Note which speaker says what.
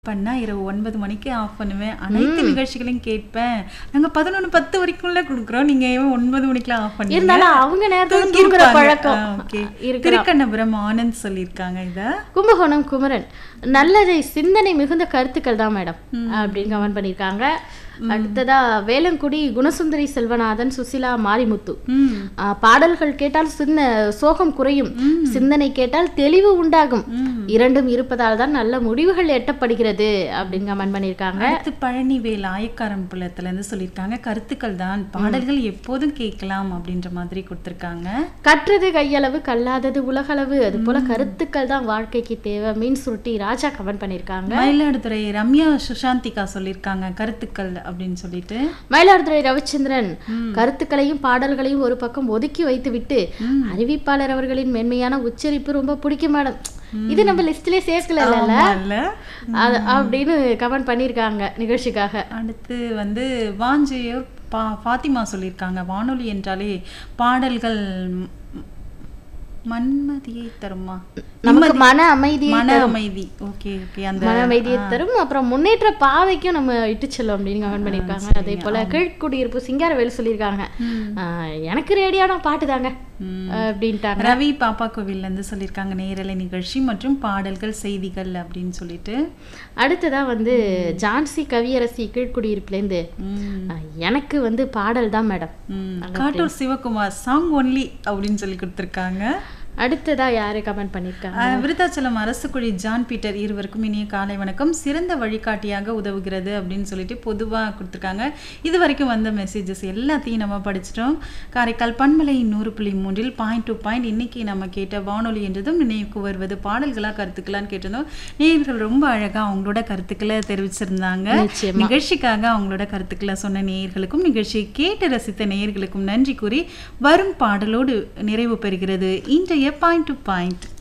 Speaker 1: பண்ணா இரவு ஒன்பது மணிக்கு ஆஃப் பண்ணுவேன் அனைத்து நிகழ்ச்சிகளையும் கேட்பேன் நாங்க பதினொன்று பத்து வரைக்கும்ல கொடுக்குறோம் நீங்க ஏன் ஒன்பது மணிக்கெல்லாம் ஆஃப் பண்ணீங்க
Speaker 2: இருந்தாலும் அவங்க நேரத்துல
Speaker 1: தூங்கி
Speaker 2: தூங்குற
Speaker 1: இருப்பாங்க.
Speaker 2: பழக்கம்
Speaker 1: ஆ, okay.
Speaker 2: இருக்கலாம்
Speaker 1: திருக்கண்ணபுரம் ஆனந்த் சொல்லியிருக்காங்க இத
Speaker 2: கும்பகோணம் குமரன் நல்லதை சிந்தனை மிகுந்த கருத்துக்கள் தான் மேடம் அப்படின்னு கமெண்ட் பண்ணியிருக்காங்க அடுத்ததா வேலங்குடி குணசுந்தரி செல்வநாதன் சுசிலா மாரிமுத்து
Speaker 1: ம்
Speaker 2: ஆ, பாடல்கள் கேட்டால் சின்ன சோகம் குறையும் சிந்தனை கேட்டால் தெளிவு உண்டாகும் இரண்டும் இருப்பதால் தான் நல்ல முடிவுகள் எட்டப்படுகிறது அப்படின்னு கமெண்ட் பண்ணியிருக்காங்க
Speaker 1: அடுத்து பழனிவேல் ஆயக்காரன் புலத்துல இருந்து சொல்லியிருக்காங்க கருத்துக்கள் தான் பாடல்கள் எப்போதும் கேட்கலாம் அப்படின்ற மாதிரி கொடுத்திருக்காங்க
Speaker 2: கற்றது கையளவு கல்லாதது உலகளவு அது போல கருத்துக்கள் தான் வாழ்க்கைக்கு தேவை மீன் சுருட்டி ராஜா கமெண்ட் பண்ணியிருக்காங்க
Speaker 1: மயிலாடுதுறை ரம்யா சுஷாந்திகா சொல்லியிருக்காங்க கருத்துக்கள் அப்படின்னு சொல்லிட்டு
Speaker 2: மயிலாடுதுறை ரவிச்சந்திரன் கருத்துக்களையும் பாடல்களையும் ஒரு பக்கம் ஒதுக்கி வைத்துவிட்டு அறிவிப்பாளர் அவர்களின் மென்மையான உச்சரிப்பு ரொம்ப பிடிக்கும் மேடம் இது நம்ம லிஸ்ட்லயே சேர்க்கல
Speaker 1: ஆமா இல்ல
Speaker 2: அது அப்படின்னு கமெண்ட் பண்ணியிருக்காங்க நிகழ்ச்சிக்காக
Speaker 1: அடுத்து வந்து வாஞ்சையூர் பா ஃபாத்திமா சொல்லியிருக்காங்க வானொலி என்றாலே பாடல்கள் ம், மன்மதியை தருமா
Speaker 2: நமக்கு மன அமைதி
Speaker 1: மன அமைதி ஓகே ஓகே அந்த
Speaker 2: மன அமைதியை தரும் அப்புறம் முன்னேற்ற பாதைக்கும் நம்ம இட்டு செல்லும் அப்படின்னு கமெண்ட் பண்ணியிருக்காங்க அதே போல கீழ்குடியிருப்பு சிங்காரவேலு சொல்லியிருக்காங்க ஆஹ், எனக்கு ரேடியான பாட்டு தாங்க
Speaker 1: ம்.
Speaker 2: அப்படின்ட்டாங்க
Speaker 1: ரவி பாப்பா கோவில்ல இருந்து சொல்லியிருக்காங்க நேரலை நிகழ்ச்சி மற்றும் பாடல்கள் செய்திகள் அப்படின்னு சொல்லிட்டு
Speaker 2: அடுத்ததா வந்து ஜான்சி கவியரசி கீழ்குடியிருப்புலேருந்து
Speaker 1: ம்,
Speaker 2: ஆஹ், எனக்கு வந்து பாடல் தான் மேடம்
Speaker 1: ம். காட்டூர் சிவகுமார் சாங் ஒன்லி அப்படின்னு சொல்லி கொடுத்துருக்காங்க
Speaker 2: அடுத்ததா யாரு கமெண்ட் பண்ணியிருக்காங்க
Speaker 1: அஹ், விருத்தாச்சலம் அரசுக்குழி ஜான் பீட்டர் இருவருக்கும் இனிய காலை வணக்கம் சிறந்த வழிகாட்டியாக உதவுகிறது அப்படின்னு சொல்லிட்டு பொதுவாக கொடுத்துருக்காங்க இது வரைக்கும் வந்த மெசேஜஸ் எல்லாத்தையும் நம்ம படிச்சிட்டோம் காரைக்கால் பண்பலை நூறு புள்ளி மூன்றில் பாயிண்ட் டு பாயிண்ட் இன்னைக்கு நம்ம கேட்ட வானொலி என்றதும் நினைவுக்கு வருவது பாடல்களா கருத்துக்களான்னு கேட்டிருந்தோம் நேயர்கள் ரொம்ப அழகா அவங்களோட கருத்துக்களை தெரிவிச்சிருந்தாங்க
Speaker 2: நிச்சயமா.
Speaker 1: நிகழ்ச்சிக்காக அவங்களோட கருத்துக்களை சொன்ன நேயர்களுக்கும் நிகழ்ச்சியை கேட்டு ரசித்த நேயர்களுக்கும் நன்றி கூறி வரும் பாடலோடு நிறைவு பெறுகிறது இன்றைய பாயிண்ட் டு பாயிண்ட்